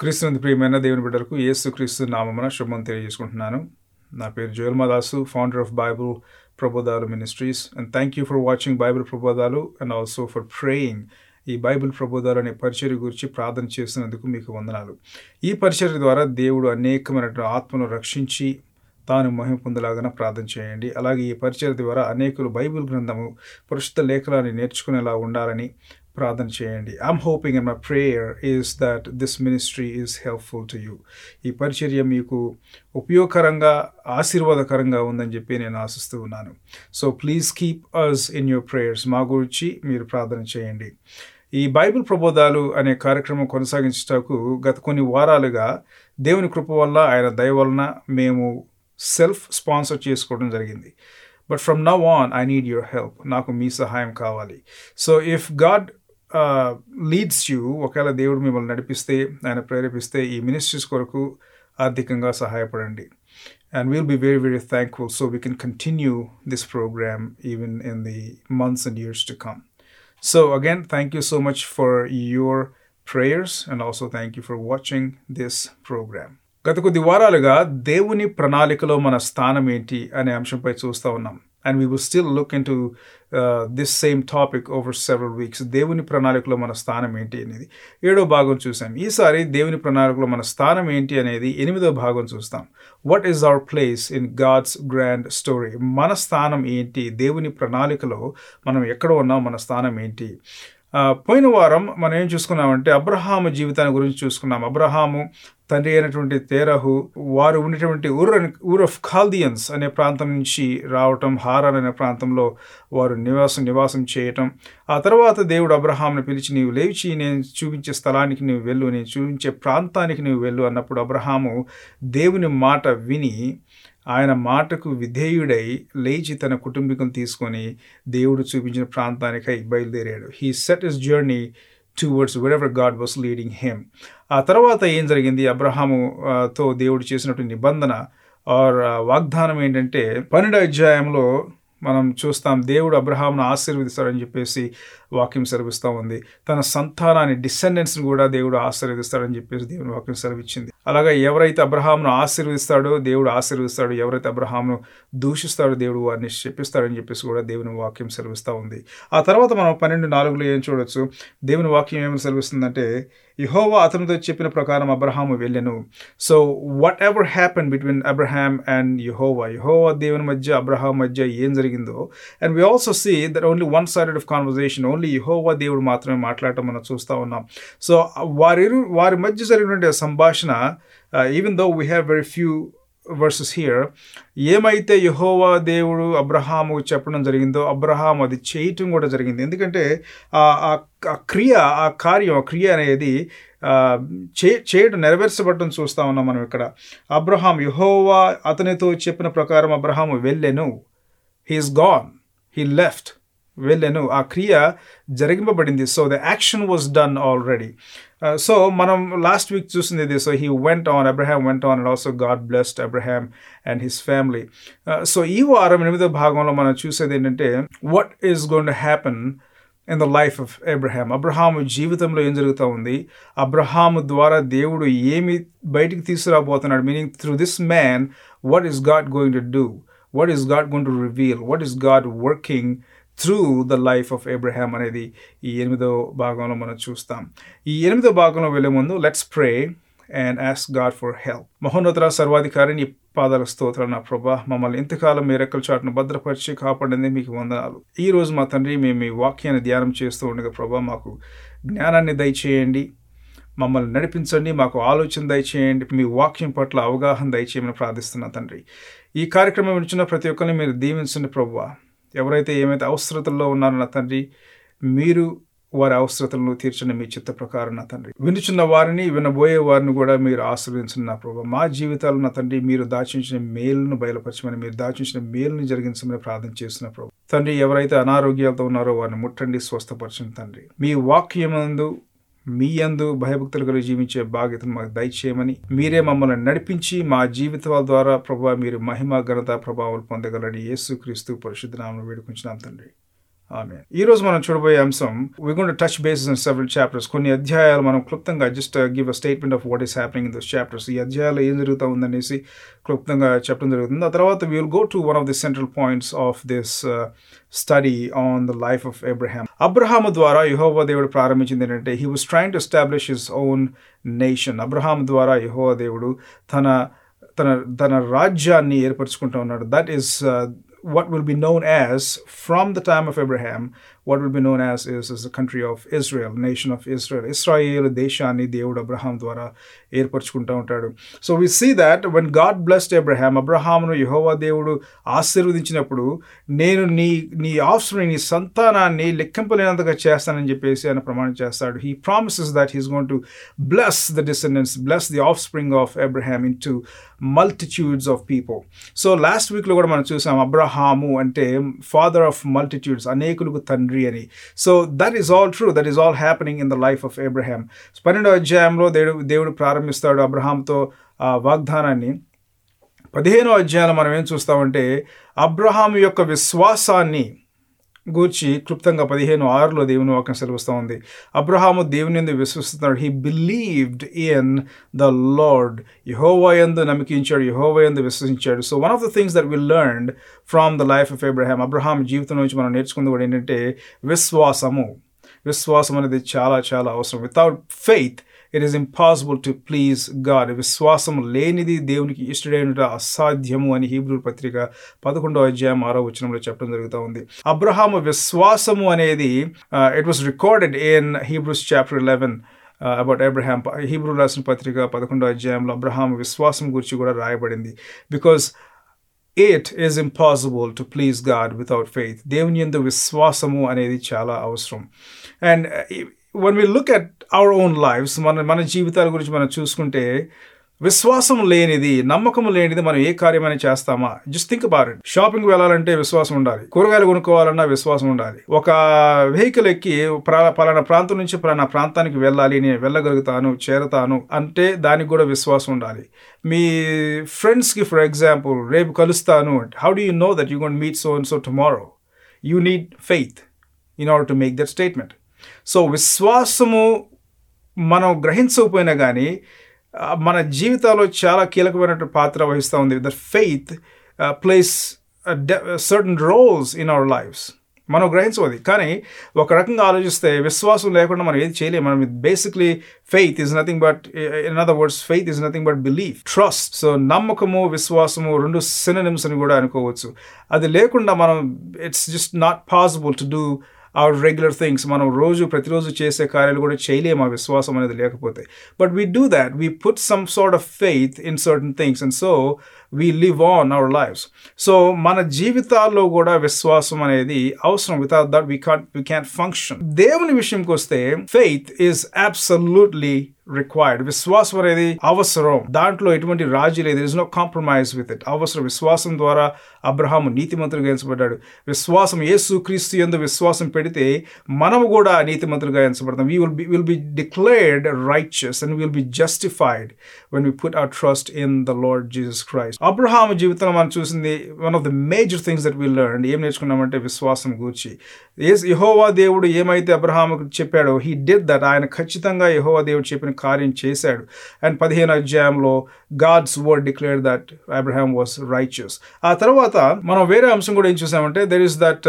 క్రీస్తునందు ప్రియమైన దేవుని బిడ్డలకు యేసు క్రీస్తు నామమున శుభం తెలియజేసుకుంటున్నాను నా పేరు Jolmadasu founder of Bible Prabodhalu ministries and thank you for watching Bible Prabodhalu and also for praying ఈ బైబిల్ ప్రబోధాలు అనే పరిచర్య గురించి ప్రార్థన చేసినందుకు మీకు వందనాలు ఈ పరిచర్య ద్వారా దేవుడు అనేకమైన ఆత్మను రక్షించి తాను మహిమ పొందలాగా ప్రార్థన చేయండి అలాగే ఈ పరిచయ ద్వారా అనేకులు బైబిల్ గ్రంథము పరిశుద్ధ లేఖనాన్ని నేర్చుకునేలా ఉండాలని ప్రార్థన చేయండి I'm hoping and my prayer is that this ministry is helpful to you ఈ పరిచర్య మీకు ఉపయోగకరంగా ఆశీర్వాదకరంగా ఉందని చెప్పి నేను ఆశిస్తూ ఉన్నాను so please keep us in your prayers మా గురించి మీరు ప్రార్థన చేయండి ఈ బైబిల్ ప్రబోధాలు అనే కార్యక్రమం కొనసాగించటకు గత కొన్ని వారాలుగా దేవుని కృప వల్ల ఆయన దయ వలన మేము సెల్ఫ్ స్పాన్సర్ చేసుకోవడం జరిగింది but from now on I need your help నాకు మీ సహాయం కావాలి so if God leads you ఒకవేళ దేవుడు మిమ్మల్ని నడిపిస్తే ఆయన ప్రేరేపిస్తే ఈ మినిస్ట్రీస్ కొరకు ఆర్థికంగా సహాయపడండి and we'll be very very thankful so we can continue this programme even in the months and years to come so again thank you so much for your prayers and also thank you for watching this programme గత కొద్ది వారాలుగా దేవుని ప్రణాళికలో మన స్థానం ఏంటి అనే అంశంపై చూస్తూ ఉన్నాం and we will still look into this same topic over several weeks దేవుని ప్రణాళికలో మన స్థానం ఏంటి అనేది ఏడో భాగం చూసాం ఈసారి దేవుని ప్రణాళికలో మన స్థానం ఏంటి అనేది ఎనిమిదో భాగం చూస్తాం what is our place in God's grand story మన స్థానం ఏంటి దేవుని ప్రణాళికలో మనం ఎక్కడ ఉన్నాం మన స్థానం ఏంటి పోయిన వారం మనం ఏం చూసుకున్నామంటే అబ్రహాము జీవితాన్ని గురించి చూసుకున్నాం అబ్రహాము తండ్రి అయినటువంటి తేరహు వారు ఉన్నటువంటి ఊర్ ఊర్ ఆఫ్ ఖాల్దియన్స్ అనే ప్రాంతం నుంచి రావటం హారాన్ అనే ప్రాంతంలో వారు నివాసం నివాసం చేయటం ఆ తర్వాత దేవుడు అబ్రహాంను పిలిచి నీవు లేచి నేను చూపించే స్థలానికి నీవు వెళ్ళు నేను చూపించే ప్రాంతానికి నీవు వెళ్ళు అన్నప్పుడు అబ్రహాము దేవుని మాట విని ఆయన మాటకు విధేయుడై లేచి తన కుటుంబీకులు తీసుకొని దేవుడు చూపించిన ప్రాంతానికై బయలుదేరాడు he set his journey towards wherever God was leading him ఆ తర్వాత ఏం జరిగింది అబ్రహాముతో దేవుడు చేసినటువంటి నిబంధన ఆర్ వాగ్దానం ఏంటంటే పన్నెండు అధ్యాయంలో మనం చూస్తాం దేవుడు అబ్రహాంను ఆశీర్వదిస్తాడని చెప్పేసి వాక్యం సెలవిస్తూ ఉంది తన సంతానాన్ని డిసెండెంట్స్ని కూడా దేవుడు ఆశీర్వదిస్తాడని చెప్పేసి దేవుని వాక్యం సెలవిచ్చింది అలాగే ఎవరైతే అబ్రహాంను ఆశీర్వదిస్తాడో దేవుడు ఆశీర్వదిస్తాడు ఎవరైతే అబ్రహాంను దూషిస్తాడో దేవుడు వారిని చెప్పిస్తాడని చెప్పేసి కూడా దేవుని వాక్యం సెలవిస్తూ ఉంది ఆ తర్వాత మనం పన్నెండు నాలుగులో ఏం చూడొచ్చు దేవుని వాక్యం ఏమని సెలవిస్తుందంటే యహోవా అతనితో చెప్పిన ప్రకారం అబ్రహాము వెళ్ళెను so whatever happen between Abraham and Jehovah Jehovah దేవుని మధ్య అబ్రహాం మధ్య ఏం జరిగిందో and we also see that only one sided of conversation ఓన్లీ యహోవా దేవుడు మాత్రమే మాట్లాడటం మనం చూస్తూ ఉన్నాం సో వారి వారి మధ్య జరిగినటువంటి సంభాషణ even though we have very few verses here ఏమైతే యహోవా దేవుడు అబ్రహాము చెప్పడం జరిగిందో అబ్రహాం అది చేయటం కూడా జరిగింది ఎందుకంటే ఆ క్రియ ఆ కార్యం ఆ క్రియ అనేది చే చేయడం నెరవేర్చబడటం చూస్తూ ఉన్నాం మనం ఇక్కడ అబ్రహాం యహోవా అతనితో చెప్పిన ప్రకారం అబ్రహాము వెళ్ళెను హీఈస్ గాన్ హీ లెఫ్ట్ వెళ్ళాను ఆ క్రియ జరిగింపబడింది so the action was done already so మనం లాస్ట్ వీక్ చూసింది ఇది so he went on Abraham went on and also God blessed Abraham and his family so ఈ వారం ఎనిమిదో భాగంలో మనం చూసేది ఏంటంటే what is gonna happen in the life of Abraham Abraham జీవితంలో ఏం జరుగుతూ ఉంది అబ్రహాము ద్వారా దేవుడు ఏమి బయటికి తీసుకురాబోతున్నాడు meaning through this man what is God going to do what is God going to reveal what is God working through the life of Abraham అనేది ఈ ఎనిమిదో భాగంలో మనం చూస్తాం ఈ ఎనిమిదో భాగంలో వెళ్ళే ముందు let's pray and ask God for help మహోన్నతర సర్వాధికారిని పాదాల స్తోత్రాలు నా ప్రభా మమ్మల్ని ఇంతకాలం మీ రెక్కల చాటును భద్రపరిచి కాపాడింది మీకు వందనాలు ఈ రోజు మా తండ్రి మేము మీ వాక్యాన్ని ధ్యానం చేస్తూ ఉండగా ప్రభా మాకు జ్ఞానాన్ని దయచేయండి మమ్మల్ని నడిపించండి మాకు ఆలోచన దయచేయండి మీ వాక్యం పట్ల అవగాహన దయచేయమని ప్రార్థిస్తున్నా తండ్రి ఈ కార్యక్రమం వినిచిన ప్రతి ఒక్కరిని మీరు దీవించండి ప్రభువా ఎవరైతే ఏమైతే అవసరతల్లో ఉన్నారో నా తండ్రి మీరు వారి అవసరతలను తీర్చండి మీ చిత్త ప్రకారం నా తండ్రి వినుచున్న వారిని వినబోయే వారిని కూడా మీరు ఆశ్రయించండి నా ప్రభావ మా జీవితాలు నా తండ్రి మీరు దాచించిన మేలును బయలుపరచమని మీరు దాచించిన మేలును జరిగించమని ప్రార్థన చేస్తున్న ప్రభు తండ్రి ఎవరైతే అనారోగ్యాలతో ఉన్నారో వారిని ముట్టండి స్వస్థపరచండి తండ్రి మీ వాక్యమందు మీ అందు భయభక్తులు కలిగి జీవించే బాధ్యతను మాకు దయచేయమని మీరే మమ్మల్ని నడిపించి మా జీవితాల ద్వారా ప్రభావ మీరు మహిమ ఘనత ప్రభావాలు పొందగలని యేసు క్రీస్తు పరిశుద్ధ నామను వేడుకుంటున్నాం తండ్రి ఆమె ఈ రోజు మనం చూడబోయే అంశం we gonna touch bases in several chapters కొన్ని అధ్యాయాలు మనం క్లుప్తంగా just give a statement of what is happening in those chapters ఈ అధ్యాయాలు ఏం జరుగుతూ ఉందనేసి క్లుప్తంగా చెప్పడం జరుగుతుంది ఆ తర్వాత we will go to one of the central points of this study on the life of Abraham Abraham ద్వారా యహోవా దేవుడు ప్రారంభించింది ఏంటంటే he was trying to establish his own nation Abraham ద్వారా యహోవా దేవుడు తన తన తన రాజ్యాన్ని ఏర్పరచుకుంటూ ఉన్నాడు that is what will be known as from the time of Abraham, what will be known as is, is the country of Israel, nation of Israel. Israel దేశాన్ని దేవుడు అబ్రహాం ద్వారా ఏర్పరచుకుంటూ ఉంటాడు so we see that when God blessed Abraham అబ్రహామును Jehovah దేవుడు ఆశీర్వదించినప్పుడు నేను నీ నీ ఆఫ్స్ప్రింగ్ నీ సంతానాన్ని లెక్కింపలేనంతగా చేస్తానని చెప్పేసి ఆయన ప్రమాణం చేస్తాడు he promises that he's gonna to bless the descendants bless the offspring of Abraham into multitudes of people so last వీక్లో కూడా మనం చూసాం అబ్రహాము అంటే ఫాదర్ ఆఫ్ మల్టిట్యూడ్స్ అనేకులకు తండ్రి అని so that is all true that is all happening in the life of Abraham పన్నెండో అధ్యాయంలో దేవుడు దేవుడు ప్రారంభిస్తాడు అబ్రహాంతో ఆ వాగ్దానాన్ని పదిహేనో అధ్యాయంలో మనం ఏం చూస్తామంటే అబ్రహాం యొక్క విశ్వాసాన్ని గూర్చి క్లుప్తంగా పదిహేను ఆరులో దేవుని వాక్యం సెలవుస్తూ ఉంది అబ్రహాము దేవుని ఎందు విశ్వసిస్తున్నాడు he believed in the Lord Jehovah ఎందు నమ్మకించాడు యహోవా ఎందు విశ్వసించాడు so one of the things that will learn from the life of Abraham Abraham జీవితం నుంచి మనం నేర్చుకుంది కూడా ఏంటంటే విశ్వాసము విశ్వాసం అనేది చాలా చాలా అవసరం without faith it is impossible to please God విశ్వాసం లేనిది దేవునికి ఇష్టడైనట అసాధ్యము అని హీబ్రూ పత్రిక పదకొండో అధ్యాయం ఆరో వచనంలో చెప్పడం జరుగుతూ ఉంది అబ్రహాము విశ్వాసము అనేది it was recorded in Hebrews chapter eleven about Abraham Hebrew రాసిన పత్రిక పదకొండో అధ్యాయంలో అబ్రహాం విశ్వాసం గురించి కూడా రాయబడింది because it is impossible to please God without faith దేవుని ఎందు విశ్వాసము అనేది చాలా అవసరం and when we look at our own lives మన మన జీవితాల గురించి మనం చూసుకుంటే విశ్వాసం లేనిది నమ్మకం లేనిది మనం ఏ కార్యమైనా చేస్తామా just think about it shopping వెళ్ళాలంటే విశ్వాసం ఉండాలి కూరగాయలు కొనుక్కోవాలన్నా విశ్వాసం ఉండాలి ఒక వెహికల్ ఎక్కి పలానా ప్రాంతం నుంచి పలానా ప్రాంతానికి వెళ్ళాలి నేను వెళ్ళగలుగుతాను చేరతాను అంటే దానికి కూడా విశ్వాసం ఉండాలి మీ ఫ్రెండ్స్కి ఫర్ ఎగ్జాంపుల్ రేపు కలుస్తాను how do you know that you gonna meet so and so tomorrow you need faith in order to make that statement so విశ్వాసము మనం గ్రహించకపోయినా కానీ మన జీవితాల్లో చాలా కీలకమైన పాత్ర వహిస్తూ ఉంది the faith plays certain roles in our lives మనం గ్రహించవది కానీ ఒక రకంగా ఆలోచిస్తే విశ్వాసం లేకుండా మనం ఏది చేయలేము మనం basically faith is nothing but in other words faith is nothing but belief trust so నమ్మకము విశ్వాసము రెండు సినిమ్స్ అని కూడా అనుకోవచ్చు అది లేకుండా మనం it's just not possible to do our regular things మనం రోజు ప్రతిరోజు చేసే కార్యాలు కూడా చేయలేము ఆ విశ్వాసం అనేది లేకపోతే but we do that we put some sort of faith in certain things and so we live on our lives so మన జీవితాల్లో కూడా విశ్వాసం అనేది అవసరం without that we can we can function దేవుని విషయంకి వస్తే ఫెయిత్ ఈస్ అబ్సల్యూట్లీ రిక్వైర్డ్ విశ్వాసం అనేది అవసరం దాంట్లో ఎటువంటి రాజీ లేదు is no compromise with it అవసరం విశ్వాసం ద్వారా అబ్రహాము నీతిమంతులుగా ఎంచబడ్డాడు విశ్వాసం యేసు క్రీస్తు ఎందు విశ్వాసం పెడితే మనము కూడా నీతిమంతులుగా ఎంచబడతాం we will be will be declared righteous and will be justified when we put our trust in the Lord Jesus Christ Abraham జీవితంలో మనం చూసింది one of the major things that will learn ఏం నేర్చుకున్నామంటే విశ్వాసం గూర్చి యహోవా దేవుడు ఏమైతే అబ్రహాముకు చెప్పాడో హీ డిడ్ దట్ ఆయన ఖచ్చితంగా యహోవా దేవుడు చెప్పిన కార్యం చేశాడు అండ్ పదిహేను అధ్యాయంలో God's word declare that Abraham was righteous ఆ తర్వాత మనం వేరే అంశం కూడా ఏం చూసామంటే there is that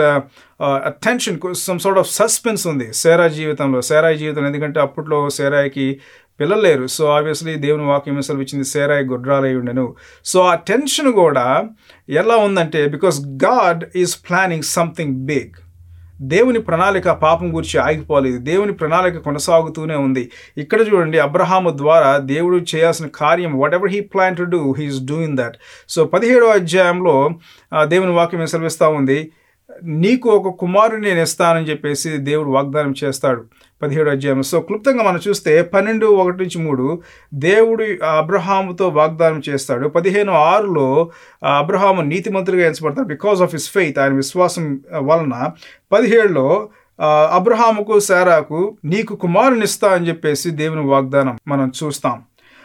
tension some sort of suspense ఉంది సేరా జీవితంలో సేరాయి జీవితం ఎందుకంటే అప్పట్లో సేరాయికి పిల్లలు లేరు సో ఆబ్వియస్లీ దేవుని వాక్యం సెలవిచ్చింది సేరాయి గుడ్రాలై ఉండెను సో ఆ టెన్షన్ కూడా ఎలా ఉందంటే because God is planning something big దేవుని ప్రణాళిక పాపం గురించి ఆగిపోలేదు దేవుని ప్రణాళిక కొనసాగుతూనే ఉంది ఇక్కడ చూడండి అబ్రహాము ద్వారా దేవుడు చేయాల్సిన కార్యం whatever he plan to do he's doing that so పదిహేడో అధ్యాయంలో దేవుని వాక్యం సెలవిస్తూ ఉంది నీకు ఒక కుమారుని నేను ఇస్తానని చెప్పేసి దేవుడు వాగ్దానం చేస్తాడు పదిహేడు అధ్యాయం సో క్లుప్తంగా మనం చూస్తే పన్నెండు ఒకటి నుంచి మూడు దేవుడు అబ్రహాముతో వాగ్దానం చేస్తాడు పదిహేను ఆరులో అబ్రహాము నీతిమంతుడిగా ఎంచబడతాడు బికాస్ ఆఫ్ హిస్ ఫెయిత్ ఆయన విశ్వాసం వలన పదిహేడులో అబ్రహాముకు శారాకు నీకు కుమారునిస్తా అని చెప్పేసి దేవుని వాగ్దానం మనం చూస్తాం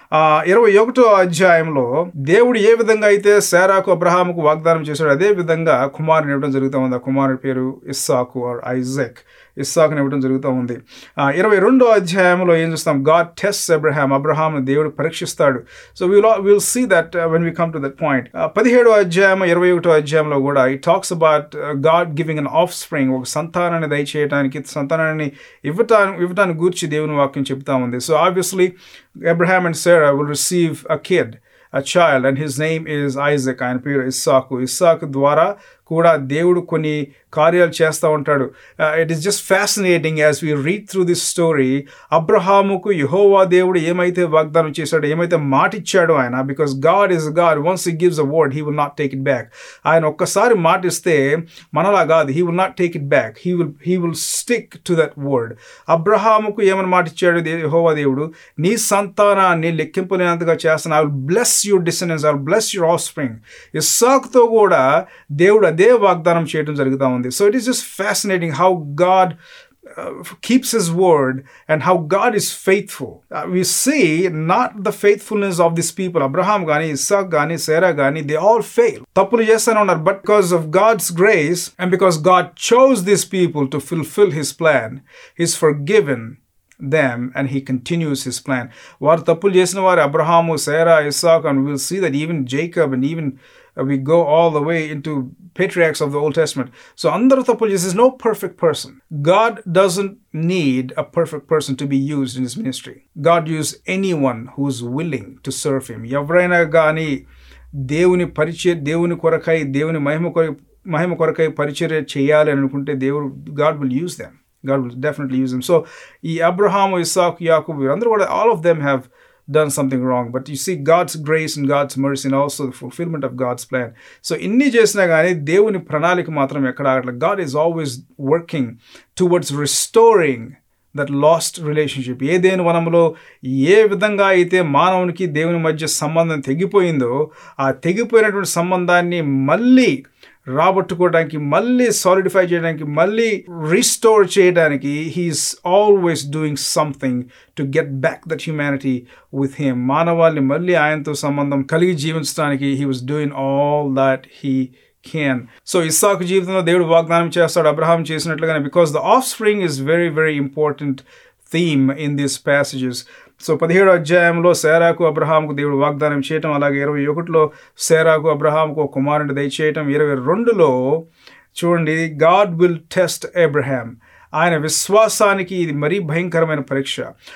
ఆ ఇరవై ఒకటో అధ్యాయంలో దేవుడు ఏ విధంగా అయితే శారాకు అబ్రహాముకు వాగ్దానం చేశాడు అదే విధంగా కుమారుని ఇవ్వడం జరుగుతూ ఉంది ఆ కుమారుడి పేరు ఇస్సాకు ఆర్ ఐజెక్ ఇస్సాకుని ఇవ్వడం జరుగుతూ ఉంది ఆ ఇరవై రెండో అధ్యాయంలో ఏం చూస్తాం గాడ్ టెస్ట్ అబ్రహాం అబ్రహాం దేవుడు పరీక్షిస్తాడు so will will see that when we come to that point పదిహేడో అధ్యాయం ఇరవై ఒకటో అధ్యాయంలో కూడా ఈ talks about God giving an offspring ఒక సంతానాన్ని దయచేయడానికి సంతానాన్ని ఇవ్వటానికి ఇవ్వటానికి గూర్చి దేవుని వాక్యం చెప్తా ఉంది so obviously Abraham and Sarah will receive a kid, a child, and his name is Isaac. ఆయన పేరు ఇస్సాకు ఇస్సాకు ద్వారా కూడా దేవుడు కొన్ని కార్యాలు చేస్తూ ఉంటాడు it is just fascinating as we read through this story అబ్రహాముకు యహోవా దేవుడు ఏమైతే వాగ్దానం చేశాడో ఏమైతే మాట ఇచ్చాడో ఆయన because God is God once he gives a word he will not take it back ఆయన ఒక్కసారి మాట ఇస్తే మనలా కాదు he will not take it back he will he will stick to that word అబ్రహాముకు ఏమని మాట ఇచ్చాడు యహోవా దేవుడు నీ సంతానాన్ని లెక్కింపలేనంతగా చేస్తాను I will bless your descendants I will bless your offspring ఇస్సాక్తో కూడా దేవుడు అదే వాగ్దానం చేయడం జరుగుతూ ఉంది so it is just fascinating how God uh, keeps his word and how God is faithful. Uh, we see not the faithfulness of these people, Abraham Gani, Isaac Gani, Sarah Gani, they all fail. తప్పులు చేస్తూనే ఉన్నారు but because of God's grace and because God chose these people to fulfill his plan, he's forgiven them and he continues his plan. వారు తప్పులు చేసిన వారు Abraham సేరా Isaac and we'll see that even Jacob and even uh, we go all the way into patriarchs of the Old Testament. So అందరూ తప్పులు చేసి no perfect person. God doesn't need a perfect person to be used in his ministry. God used anyone who's willing to serve him. ఎవరైనా కానీ దేవుని పరిచయ దేవుని కొరకై దేవుని మహిమ కొర మహిమ కొరకై పరిచర్య చేయాలి అని అనుకుంటే దేవుడు God will use them God will definitely use them. So, ఈ అబ్రహాము ఇస్సాకు యాకూబు వీరందరూ కూడా all of them have done something wrong. But you see God's grace and God's mercy and also the fulfillment of God's plan. So ఇన్ని చేసినా కానీ దేవుని ప్రణాళిక మాత్రం ఎక్కడ ఆగట్లేదు God is always working towards restoring that lost relationship ఏదేని వనంలో ఏ విధంగా అయితే మానవునికి దేవుని మధ్య సంబంధం తెగిపోయిందో ఆ తెగిపోయినటువంటి సంబంధాన్ని మళ్ళీ రాబట్టుకోవడానికి మళ్ళీ సాలిడిఫై చేయడానికి మళ్ళీ రీస్టోర్ చేయడానికి he's always doing something to get back that humanity with him మానవాళిని మళ్ళీ ఆయనతో సంబంధం కలిగి జీవించడానికి he was doing all that he can so Isaac జీవితంలో దేవుడు వాగ్దానం చేస్తాడు అబ్రహాం చేసినట్లుగానే because the offspring is very very important theme in this passages so పదిహేడు అధ్యాయంలో సేరాకు అబ్రహాంకు దేవుడు వాగ్దానం చేయటం అలాగే ఇరవై ఒకటిలో సేరాకు అబ్రహాంకు ఒక కుమారుని దయచేయటం ఇరవై రెండులో చూడండి గాడ్ విల్ టెస్ట్ అబ్రహాం ఆయన విశ్వాసానికి ఇది మరీ భయంకరమైన పరీక్ష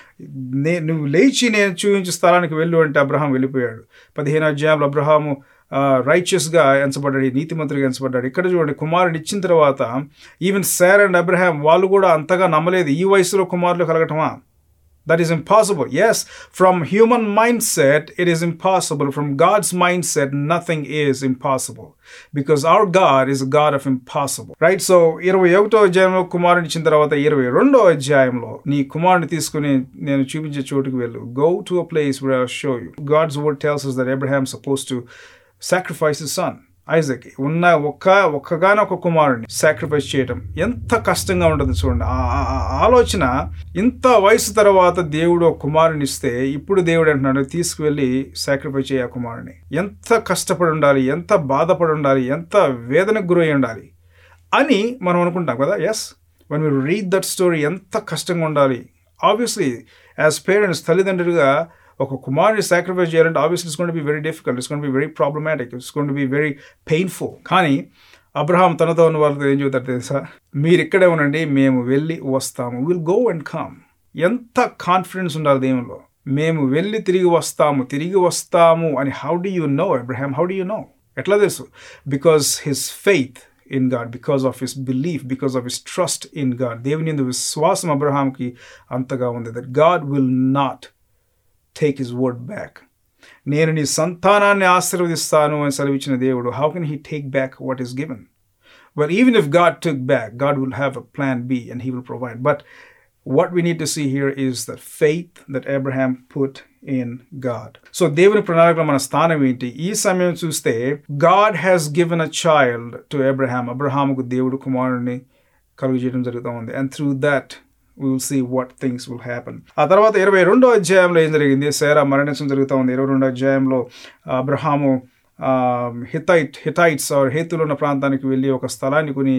నే నువ్వు లేచి నేను చూపించే స్థలానికి వెళ్ళు అంటే అబ్రహాం వెళ్ళిపోయాడు పదిహేను అధ్యాయంలో అబ్రహాము రైచియస్గా ఎంచబడ్డాడు నీతిమంతుడిగా ఎంచబడ్డాడు ఇక్కడ చూడండి కుమారుడు ఇచ్చిన తర్వాత ఈవెన్ శార్ అండ్ అబ్రహాం వాళ్ళు కూడా అంతగా నమ్మలేదు ఈ వయసులో కుమారులు కలగటమా That is impossible. Yes, from human mindset, it is impossible. From God's mindset, nothing is impossible. Because our God is a God of impossible. Right? So, ఇరవై ఒకటో అధ్యాయంలో కుమారుని ఇచ్చిన తర్వాత ఇరవై రెండో అధ్యాయంలో నీ కుమారుని తీసుకుని నేను చూపించే చోటుకు వెళ్ళు go to a place where I'll show you. God's word tells us that Abraham is supposed to sacrifice his son. Isaac ఉన్న ఒక్క ఒక్కగానొక్క కుమారుడిని సాక్రిఫైస్ చేయటం ఎంత కష్టంగా ఉంటుంది చూడండి ఆ ఆలోచన ఇంత వయసు తర్వాత దేవుడు ఒక కుమారుని ఇస్తే ఇప్పుడు దేవుడు అంటున్నాడు తీసుకువెళ్ళి సాక్రిఫైస్ చేయ కుమారుని ఎంత కష్టపడి ఉండాలి ఎంత బాధపడి ఉండాలి ఎంత వేదనకు గురై ఉండాలి అని మనం అనుకుంటాం కదా ఎస్ వన్ మీరు రీడ్ దట్ స్టోరీ ఎంత కష్టంగా ఉండాలి ఆబ్వియస్లీ యాజ్ పేరెంట్స్ తల్లిదండ్రులుగా ఒక కుమారుని సాక్రిఫైస్ చేయాలంటే obviously it's gonna be very difficult it's gonna be very problematic it's gonna be very painful కానీ అబ్రహాం తనతో ఉన్న వాళ్ళతో ఏం చెబుతారు తెలుసా మీరు ఇక్కడే ఉండండి మేము వెళ్ళి వస్తాము విల్ గో అండ్ కమ్ ఎంత కాన్ఫిడెన్స్ ఉండాలి దేవునిలో మేము వెళ్ళి తిరిగి వస్తాము తిరిగి వస్తాము అని how do you know Abraham how do you know ఎట్లా తెలుసు because his faith in God because of his belief because of his trust in God దేవుని విశ్వాసం అబ్రహాంకి అంతగా ఉంది that God will not take his word back నేను నీ సంతానాన్ని ఆశీర్వదిస్తాను అని సెలవిచ్చిన దేవుడు how can he take back what is given but even if God took back God will have a plan B and he will provide but what we need to see here is the faith that Abraham put in God so దేవుని ప్రణాళికలో మన స్థానం ఏంటి ఈ సమయం చూస్తే God has given a child to Abraham అబ్రహాముకు దేవుడు కుమారుడిని కలుగు చేయడం జరుగుతూ ఉంది and through that we will see what things will happen ఆ తర్వాత ఇరవై రెండో అధ్యాయంలో ఏం జరిగింది సేరా మరణించడం జరుగుతూ ఉంది ఇరవై రెండో అధ్యాయంలో అబ్రహాము హితైట్ హిటైట్స్ ఆర్ హేతులు ఉన్న ప్రాంతానికి వెళ్ళి ఒక స్థలాన్ని కొని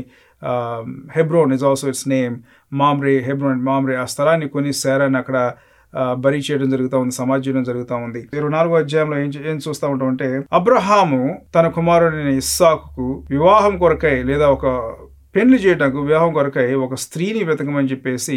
Hebron is also its name Mamre Hebron Mamre ఆ స్థలాన్ని కొని సేరాన్ని అక్కడ బరీ చేయడం జరుగుతూ ఉంది సమాజ్ చేయడం జరుగుతూ ఉంది ఇరవై నాలుగో అధ్యాయంలో ఏం ఏం చూస్తూ ఉంటాం అంటే అబ్రహాము తన కుమారుడైన ఇస్సాకు వివాహం కొరకై లేదా ఒక పెళ్లి చేయడానికి వివాహం కొరకై ఒక స్త్రీని వెతకమని చెప్పేసి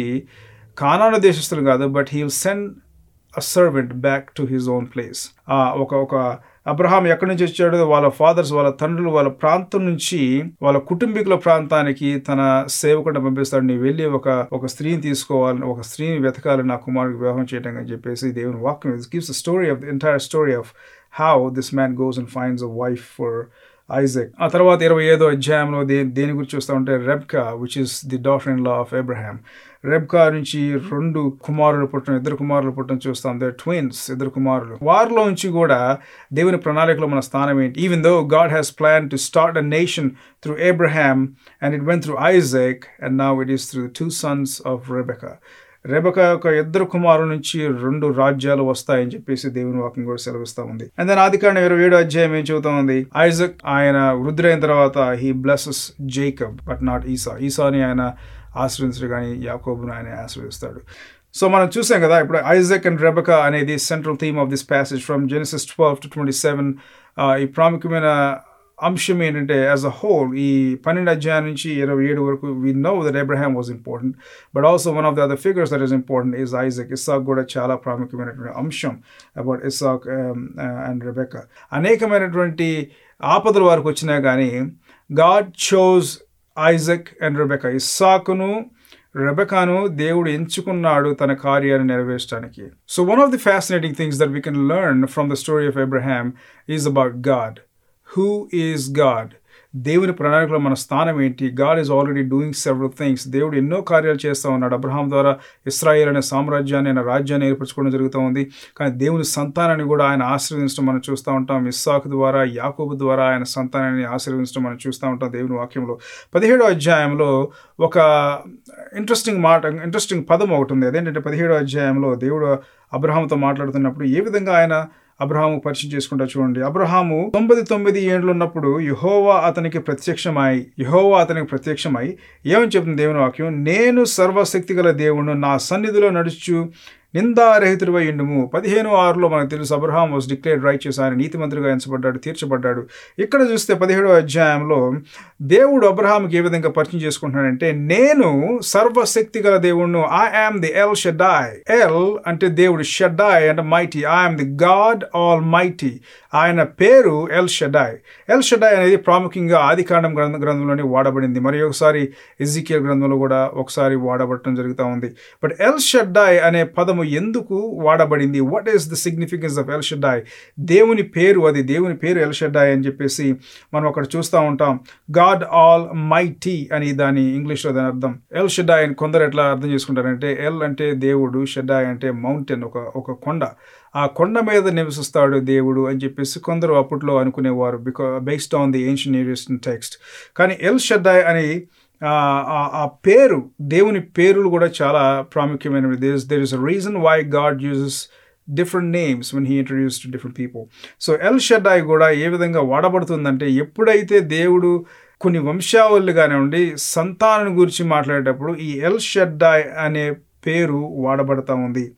కానాన దేశస్తులు కాదు but he will send a servant back to his own place ఒక ఒక అబ్రహాం ఎక్కడి నుంచి వచ్చాడో వాళ్ళ ఫాదర్స్ వాళ్ళ తండ్రులు వాళ్ళ ప్రాంతం నుంచి వాళ్ళ కుటుంబీకుల ప్రాంతానికి తన సేవకుండా పంపిస్తాడు నీ వెళ్ళి ఒక ఒక స్త్రీని తీసుకోవాలని ఒక స్త్రీని వెతకాలని నా కుమారుడికి వివాహం చేయడం అని చెప్పేసి దేవుని వాక్యం gives the story of the entire story of how this man goes and finds a wife for Isaac ఆ తర్వాత ఇరవై ఐదో అధ్యాయంలో దే దేని గురించి చూస్తూ ఉంటే Rebekah which is the daughter in law of Abraham Rebekah నుంచి రెండు కుమారులు పుట్టడం ఇద్దరు కుమారులు పుట్టడం చూస్తాం దే ట్విన్స్ ఇద్దరు కుమారులు వారిలో నుంచి కూడా దేవుని ప్రణాళికలో మన స్థానం ఏంటి even though God has plan to start a nation through Abraham and it went through Isaac and now it is through two sons of Rebekah Rebekah యొక్క ఇద్దరు కుమారుల నుంచి రెండు రాజ్యాలు వస్తాయని చెప్పేసి దేవుని వాక్యం కూడా సెలవిస్తా ఉంది అండ్ దాని ఆది కాండ ఇరవై ఏడు అధ్యాయం ఏం చెబుతా ఉంది ఐజక్ ఆయన వృద్ధులైన తర్వాత he blesses Jacob but not Esau ఈసాని ఆయన ఆశ్రయించడు కానీ యాకోబును ఆయన ఆశ్రయిస్తాడు సో మనం చూసాం కదా ఇప్పుడు ఐజక్ అండ్ రెబక అనేది central theme of this passage from Genesis twelve to twenty seven ఈ ప్రాముఖ్యమైన అంశం ఏంటంటే యాజ్ అ హోల్ ఈ పన్నెండు అధ్యాయం నుంచి ఇరవై ఏడు వరకు we know that Abraham was important but also one of the other figures that is important is Isaac Isaac కూడా చాలా ప్రాముఖ్యమైనటువంటి అంశం అబౌట్ ఇస్సాక్ అండ్ రెబెక్క అనేకమైనటువంటి ఆపదల వారికి వచ్చినా కానీ God chose Isaac and Rebekah ఇస్సాకును రెబకాను దేవుడు ఎంచుకున్నాడు తన కార్యాన్ని నెరవేర్చడానికి so one of the fascinating things that we can learn from the story of Abraham is about God who is God దేవుని ప్రణాళికలో మన స్థానం ఏంటి God is already doing several things దేవుడు ఎన్నో కార్యాలు చేస్తూ ఉన్నాడు అబ్రహాం ద్వారా ఇస్రాయేల్ అనే సామ్రాజ్యాన్ని ఆయన రాజ్యాన్ని ఏర్పరచుకోవడం జరుగుతూ ఉంది కానీ దేవుని సంతానాన్ని కూడా ఆయన ఆశీర్వదించడం మనం చూస్తూ ఉంటాం ఇస్సాకు ద్వారా యాకూబు ద్వారా ఆయన సంతానాన్ని ఆశీర్వదించడం మనం చూస్తూ ఉంటాం దేవుని వాక్యంలో పదిహేడో అధ్యాయంలో ఒక ఇంట్రెస్టింగ్ మాట ఇంట్రెస్టింగ్ పదం ఒకటి ఉంది అదేంటంటే పదిహేడో అధ్యాయంలో దేవుడు అబ్రహాంతో మాట్లాడుతున్నప్పుడు ఏ విధంగా ఆయన అబ్రహాము పరిచయం చేసుకుంటా చూడండి అబ్రహాము తొంభై తొమ్మిది ఏండ్లు ఉన్నప్పుడు యహోవా అతనికి ప్రత్యక్షమై యహోవా అతనికి ప్రత్యక్షమై ఏమని చెప్తుంది దేవుని వాక్యం నేను సర్వశక్తి గల దేవుడు నా సన్నిధిలో నడుచు నిందారహితుడివై ఇండుము పదిహేను ఆరులో మనకు తెలుసు అబ్రహాం వాజ్ డిక్లేర్డ్ రైట్ చేసి ఆయన నీతిమంత్రిగా ఎంచబడ్డాడు తీర్చబడ్డాడు ఇక్కడ చూస్తే పదిహేడో అధ్యాయంలో దేవుడు అబ్రహాంకి ఏ విధంగా పరిచయం చేసుకుంటున్నాడంటే నేను సర్వశక్తి గల దేవుడును I am the El Shaddai El అంటే దేవుడు షెడ్డాయ్ అంటే mighty I am the God almighty ఆయన పేరు ఎల్ షెడ్డాయ్ ఎల్ షెడ్డాయ్ అనేది ప్రాముఖ్యంగా ఆదికాండం గ్రంథ గ్రంథంలోనే వాడబడింది మరి ఒకసారి ఎజికియల్ గ్రంథంలో కూడా ఒకసారి వాడబడటం జరుగుతూ ఉంది బట్ ఎల్ షెడ్డాయ్ అనే పదము ఎందుకు వాడబడింది what is the significance of El Shaddai దేవుని పేరు అది దేవుని పేరు ఎల్ షెడ్డాయ్ అని చెప్పేసి మనం అక్కడ చూస్తూ ఉంటాం గాడ్ ఆల్ మైటీ అని దాని ఇంగ్లీష్లో దాని అర్థం ఎల్ షెడ్డాయ్ అని కొందరు ఎట్లా అర్థం చేసుకుంటారంటే ఎల్ అంటే దేవుడు షెడ్డాయ్ అంటే మౌంటైన్ ఒక ఒక కొండ ఆ కొండ మీద నివసిస్తాడు దేవుడు అని చెప్పేసి కొందరు అప్పట్లో అనుకునేవారు because based on the ancient Aryan text కానీ ఎల్ షెడ్డాయ్ అని ఆ పేరు దేవుని పేరులు కూడా చాలా ప్రాముఖ్యమైనవి there there is a reason why God uses different names one he introduce to different people so El Shaddai కూడా ఏ విధంగా వాడబడుతుందంటే ఎప్పుడైతే దేవుడు కొన్ని వంశావళులు కానివ్వండి సంతానం గురించి మాట్లాడేటప్పుడు ఈ ఎల్ షెడ్డాయ్ అనే పేరు వాడబడతా ఉంది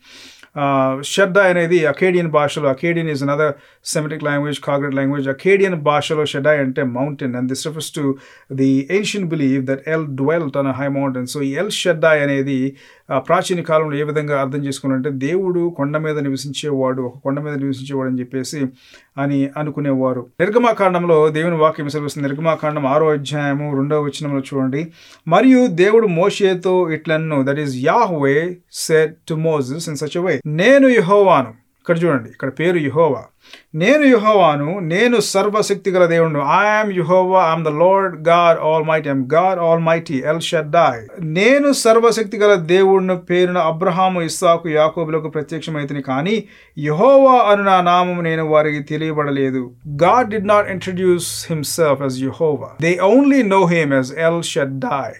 షెడ్డా అనేది అకేడియన్ భాషలో Akkadian is another Semitic language cognate language Akkadian భాషలో షెడ్డా అంటే mountain and this refers to the ancient believe that El dwelt on high mountain so ఈ ఎల్ షెడ్డా అనేది ప్రాచీన కాలంలో ఏ విధంగా అర్థం చేసుకున్నారంటే దేవుడు కొండ మీద నివసించేవాడు ఒక కొండ మీద నివసించేవాడు అని చెప్పేసి అని అనుకునేవారు నిర్గమాకాండంలో దేవుని వాక్యం సెలవుస్తుంది నిర్గమాకాండం ఆరో అధ్యాయము రెండవ వచనంలో చూడండి మరియు దేవుడు మోషేతో ఇట్లన్ను that is Yahweh said to Moses in such way నేను యహోవాను ఇక్కడ చూడండి ఇక్కడ పేరు యహోవా నేను యుహోవాను నేను సర్వశక్తి గల దేవుడు I am Jehovah I am the Lord God almighty I am God almighty El Shaddai నేను సర్వశక్తి గల దేవుడిని పేరున అబ్రహాము ఇస్సాకు యాకోబులకు ప్రత్యక్షమైతిని కానీ యహోవా అను నా నామము నేను వారికి తెలియబడలేదు God did not introduce himself as Jehovah they only know him as El Shaddai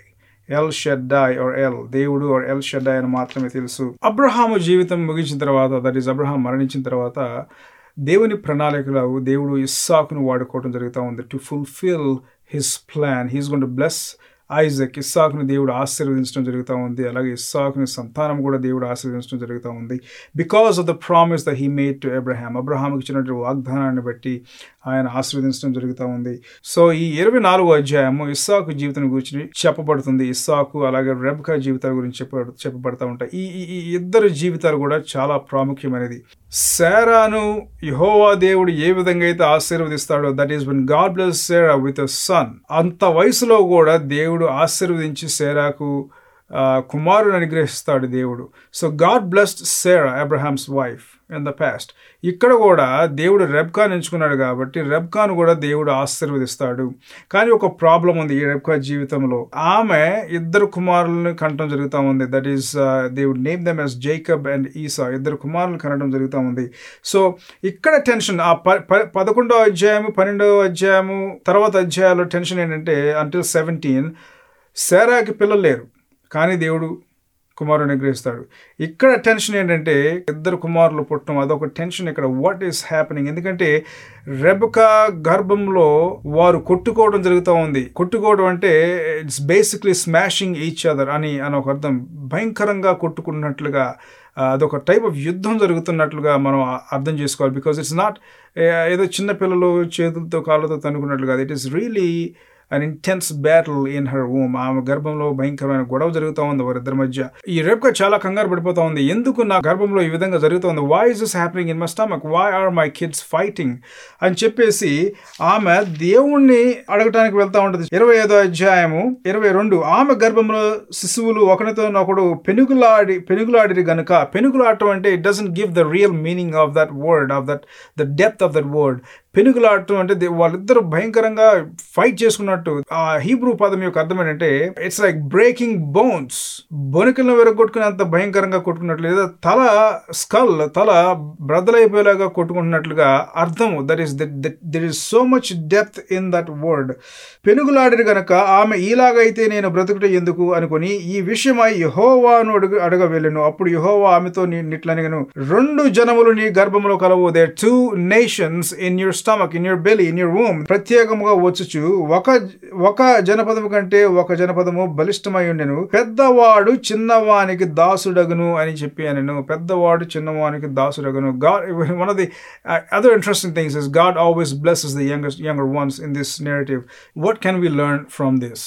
El Shaddai or El దేవుడు ఆర్ ఎల్ షెడ్డాయ్ అని మాత్రమే తెలుసు అబ్రహాము జీవితం ముగించిన తర్వాత దట్ ఈస్ అబ్రహాం మరణించిన తర్వాత దేవుని ప్రణాళికలో దేవుడు ఇస్సాకును వాడుకోవడం జరుగుతూ ఉంది to fulfil his plan he's gonna to bless Isaac ఇస్సాకుని దేవుడు ఆశీర్వదించడం జరుగుతూ ఉంది అలాగే ఇస్సాకుని సంతానం కూడా దేవుడు ఆశీర్వదించడం జరుగుతూ ఉంది because of the promise the he made to Abraham అబ్రహాంకి ఇచ్చినటువంటి వాగ్దానాన్ని బట్టి ఆయన ఆశీర్వదించడం జరుగుతూ ఉంది సో ఈ ఇరవై నాలుగో అధ్యాయము ఇస్సాకు జీవితం గురించి చెప్పబడుతుంది ఇస్సాకు అలాగే రెబ్కా జీవితాల గురించి చెప్ప చెప్పబడతా ఉంటాయి ఈ ఈ- ఈ ఇద్దరు జీవితాలు కూడా చాలా ప్రాముఖ్యమైనది శారాను యహోవా దేవుడు ఏ విధంగా అయితే ఆశీర్వదిస్తాడో that is when God bless Sarah with a son అంత వయసులో కూడా దేవుడు ఆశీర్వదించి సేరాకు ఆ, కుమారుని అనుగ్రహిస్తాడు దేవుడు so God blessed Sarah Abraham's wife in the past ఇక్కడ కూడా దేవుడు రెబ్కాన్ ఎంచుకున్నాడు కాబట్టి రెబ్కాను కూడా దేవుడు ఆశీర్వదిస్తాడు కానీ ఒక ప్రాబ్లం ఉంది ఈ రెబ్కా జీవితంలో ఆమె ఇద్దరు కుమారులను కనటం జరుగుతూ ఉంది దట్ ఈస్ దేవుడు name them as Jacob and Esau ఇద్దరు కుమారులను కనడం జరుగుతూ ఉంది సో ఇక్కడ టెన్షన్ ఆ ప ప- పదకొండో అధ్యాయము పన్నెండవ అధ్యాయము తర్వాత అధ్యాయాల్లో టెన్షన్ ఏంటంటే అంటిల్ సెవెంటీన్ శారాకి పిల్లలు లేరు కానీ దేవుడు కుమారుని అనుగ్రహిస్తాడు ఇక్కడ టెన్షన్ ఏంటంటే ఇద్దరు కుమారులు పుట్టడం అదొక టెన్షన్ ఇక్కడ వాట్ ఈస్ హ్యాపెనింగ్ ఎందుకంటే రెబక గర్భంలో వారు కొట్టుకోవడం జరుగుతూ ఉంది కొట్టుకోవడం అంటే it's basically smashing each other అని అని ఒక అర్థం భయంకరంగా కొట్టుకున్నట్లుగా ఆ, అదొక టైప్ ఆఫ్ యుద్ధం జరుగుతున్నట్లుగా మనం ఆ- అర్థం చేసుకోవాలి బికాస్ ఇట్స్ నాట్ ఏదో చిన్న పిల్లలు చేతులతో కాళ్ళతో తనుకున్నట్లు కాదు it is really an intense battle in her womb ఆమె గర్భంలో భయంకరమైన గొడవ జరుగుతూ ఉంది వారిద్దరి మధ్య ఈ రేపుక చాలా కంగారు పడిపోతా ఉంది ఎందుకు నా గర్భంలో ఈ విధంగా జరుగుతుంది why is this happening in my stomach why are my kids fighting అని చెప్పేసి ఆమె దేవుణ్ణి అడగటానికి వెళ్తా ఉంటుంది ఇరవై ఐదో అధ్యాయము ఇరవై రెండు ఆమె గర్భంలో శిశువులు ఒకరితో ఒకడు పెనుగులాడి పెనుగులాడిరి గనుక పెనుగులాడటం అంటే it doesn't give the real meaning of that word of that the depth of that word పెనుగులాడటం అంటే దే- వాళ్ళిద్దరు భయంకరంగా ఫైట్ చేసుకున్నట్టు ఆ హీబ్రూ పదం యొక్క అర్థం ఏంటంటే ఇట్స్ లైక్ బ్రేకింగ్ బోన్స్ బొనికలను విరగొట్టుకునేంత భయంకరంగా కొట్టుకున్నట్లు లేదా తల స్కల్ తల బ్రదలైపోయేలాగా కొట్టుకుంటున్నట్లుగా అర్థం that is that is so much depth in that word పెనుగులాడిన గనక ఆమె ఈలాగైతే నేను బ్రతుకుట ఎందుకు అనుకుని ఈ విషయమై యహోవాను అడుగు అడగ వెళ్ళను అప్పుడు యహోవా ఆమెతో నీ నిట్లనిగను రెండు జనములు నీ గర్భంలో కలవు there two nations in your stomach in your belly in your రూమ్ ప్రత్యేకముగా వచ్చుచు ఒక ఒక జనపదము కంటే ఒక జనపదము బలిష్టమై ఉండెను పెద్దవాడు చిన్నవానికి దాసుడగును అని చెప్పి అనను పెద్దవాడు చిన్నవానికి దాసుడగును God one of the other interesting things is God always blesses the youngest younger ones in this narrative what can we learn from this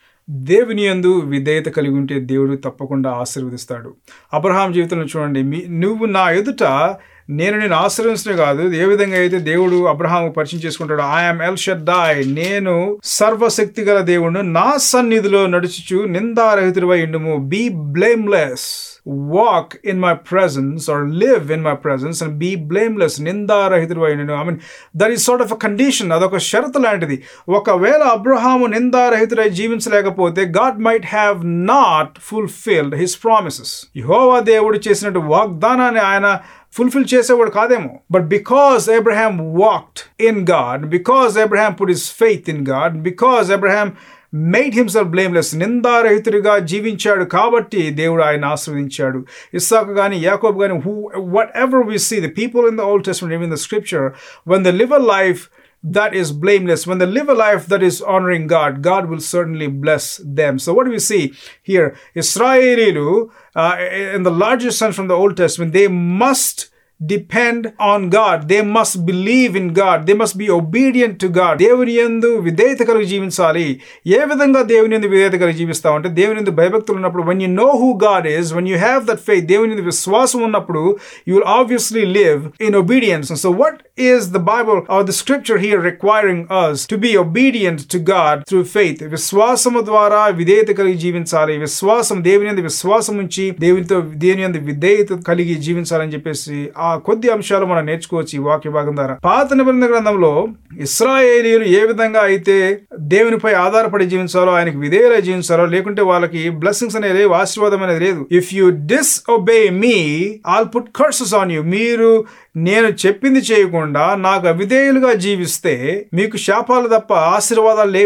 దేవుని యందు విధేయత కలిగి ఉంటే దేవుడు తప్పకుండా ఆశీర్వదిస్తాడు అబ్రహాం జీవితంలో చూడండి మీ నువ్వు నా ఎదుట నేను నేను ఆశ్రయించడం కాదు ఏ విధంగా అయితే దేవుడు అబ్రహాం పరిచయం చేసుకుంటాడు ఐఎమ్ ఎల్ షడ్డాయ్ నేను సర్వశక్తి గల దేవుడు నా సన్నిధిలో నడుచుచు నిందారహితుడివై ఇండుము be blameless walk in my presence or live in my presence and be blameless నిందారహితుడు అయినను I mean that is sort of a condition అదొక షరతు లాంటిది ఒకవేళ అబ్రహాము నిందారహితుడై జీవించలేకపోతే God might have not fulfilled his promises యహోవా దేవుడు చేసినట్టు వాగ్దానాన్ని ఆయన ఫుల్ఫిల్ చేసేవాడు కాదేమో but because Abraham walked in God because Abraham put his faith in God because Abraham made himself blameless నిందారహితుడిగా జీవించాడు కాబట్టి దేవుడు ఆయన ఆశ్రవదించాడు ఇస్సాకు కానీ యాకోబ్ కానీ who whatever we see the people in the Old Testament in the scripture one the live a life that is blameless. When they live a life that is honoring God, God will certainly bless them. So, what do we see here? Israelilu, uh, in the largest sense from the Old Testament, they must depend on God. They must believe in God. They must be obedient to God. దేవుని యందు విధేయత కలిగి జీవించాలి ఏ విధంగా దేవుని యందు విధేయత కలిగి జీవిస్తావు అంటే దేవుని యందు భయభక్తులు ఉన్నప్పుడు when you know who God is, when you have that faith, దేవుని యందు విశ్వాసం ఉన్నప్పుడు you will obviously live in obedience. And so what is the Bible or the scripture here requiring us to be obedient to God through faith? విశ్వాసము ద్వారా విధేయత కలిగి జీవించాలి విశ్వాసం దేవుని యందు విశ్వాసం ఉంచి దేవునితో దేవుని యందు విధేయత కలిగి జీవించాలని చెప్పేసి ఆ కొద్ది అంశాలు మనం నేర్చుకోవచ్చు ఈ వాక్య భాగం ద్వారా పాత నిబంధన గ్రంథంలో ఇస్రాయేలీలు ఏ విధంగా అయితే దేవునిపై ఆధారపడి జీవించాలో ఆయనకి విధేయులై జీవించాలో లేకుంటే వాళ్ళకి బ్లెస్సింగ్స్ అనేది లేవు ఆశీర్వాదం అనేది లేదు if you disobey me all put curses on you మీరు నేను చెప్పింది చేయకుండా నాకు అవిధేయులుగా జీవిస్తే మీకు శాపాలు తప్ప ఆశీర్వాదాలు లేవు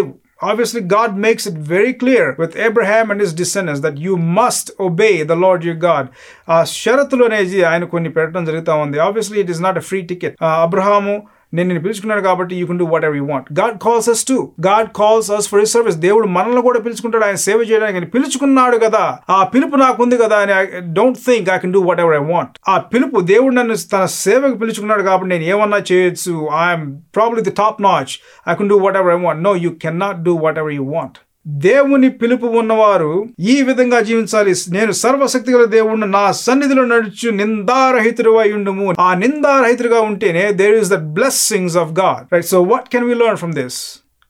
Obviously, God makes it very clear with Abraham and his descendants that you must obey the Lord your God. ఆ షరతులు అనేది ఆయన కొన్ని పెట్టడం జరుగుతూ ఉంది obviously it is not a free ticket Abraham నేను నేను పిలుచుకున్నాడు కాబట్టి you can do whatever you want God calls us to God calls us for his service దేవుడు మనల్ని కూడా పిలుచుకుంటాడు ఆయన సేవ చేయడానికి ఆయన పిలుచుకున్నాడు కదా ఆ పిలుపు నాకు ఉంది కదా అని I don't think I can do whatever I want ఆ పిలుపు దేవుడు నన్ను తన సేవకు పిలుచుకున్నాడు కాబట్టి నేను ఏమన్నా చేయొచ్చు I'm probably the top notch I can do whatever I want no you can not do whatever you want దేవుని పిలుపు ఉన్నవారు ఈ విధంగా జీవించాలి నేను సర్వశక్తి గల దేవుణ్ణి నా సన్నిధిలో నడుచు నిందారహితుడు అయి ఉండుము ఆ నిందారహితుడుగా ఉంటేనే there is the blessings of God right so what can we learn from this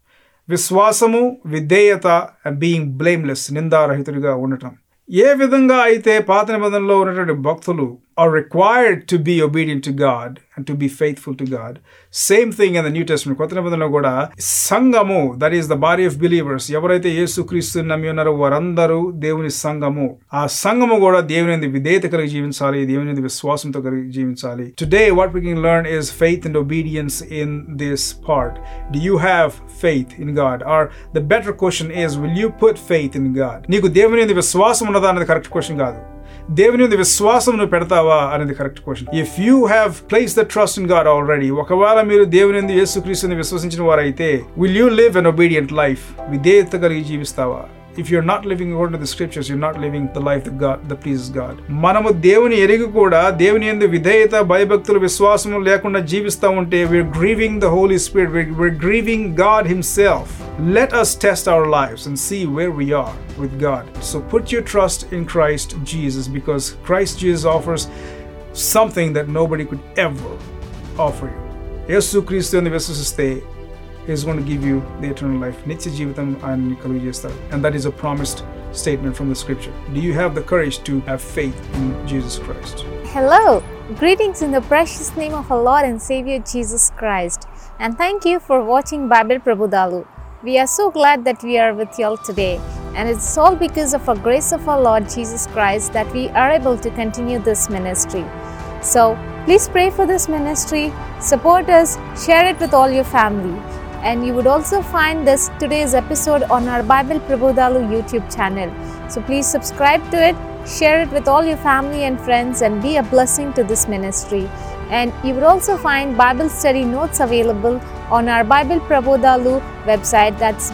విశ్వాసము విధేయత అండ్ బీయింగ్ బ్లేమ్లెస్ నిందారహితుడిగా ఉండటం ఏ విధంగా అయితే పాత నిబంధనలో ఉన్నటువంటి భక్తులు are required to be obedient to God and to be faithful to God. Same thing in the New Testament. కొత్త నిబంధనలో కూడా సంఘము that is the body of believers ఎవరైతే యేసు క్రీస్తు నమ్మి ఉన్నారో వారందరూ దేవుని సంఘము ఆ సంఘము కూడా దేవుని విధేయత కలిగి జీవించాలి దేవుని విశ్వాసంతో కలిగి జీవించాలి today what we can learn is faith and obedience in this part do you have faith in God or the better question is will you put faith in God నీకు దేవుని విశ్వాసం ఉన్నదా అనేది కరెక్ట్ క్వశ్చన్ కాదు దేవుని మీద విశ్వాసం నువ్వు పెడతావా అనేది correct question if you have place the trust in God already ఒకవేళ మీరు దేవుని ఎందు యేసుక్రీస్తుని విశ్వసించిన వారైతే will you live an obedient life విధేయత కలిగి జీవిస్తావా if you're not living according to the scriptures you're not living the life the God the please God మనము దేవుని ఎరిగి కూడా దేవుని ఎందు విధేయత భయభక్తులు విశ్వాసము లేకుండా జీవిస్తూ ఉంటే we are grieving the Holy Spirit we are grieving God himself let us test our lives and see where we are with God. So put your trust in Christ Jesus because Christ Jesus offers something that nobody could ever offer you. యేసు క్రీస్తు అని విశ్వసిస్తే is going to give you the eternal life. నిత్య జీవితం ఆయన కలుగు చేస్తారు. And that is a promised statement from the scripture. Do you have the courage to have faith in Jesus Christ? Hello, greetings in the precious name of our Lord and Savior Jesus Christ, and thank you for watching Bible Prabhudalu. We are so glad that we are with you all today, and it's all because of the grace of our Lord Jesus Christ that we are able to continue this ministry. So, please pray for this ministry, support us, share it with all your family. And you would also find this today's episode on our Bible Prabhudalu YouTube channel. So please subscribe to it, share it with all your family and friends, and be a blessing to this ministry. And you would also find Bible study notes available on our Bible Prabodhalu website that's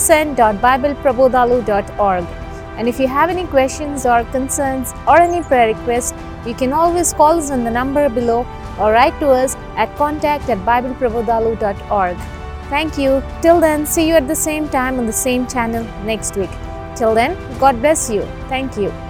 bsn.bibleprabodhalu.org. And if you have any questions or concerns or any prayer requests, you can always call us on the number below or write to us at contact at bibleprabodhalu.org. Thank you. Till then, see you at the same time on the same channel next week. Till then, God bless you. Thank you.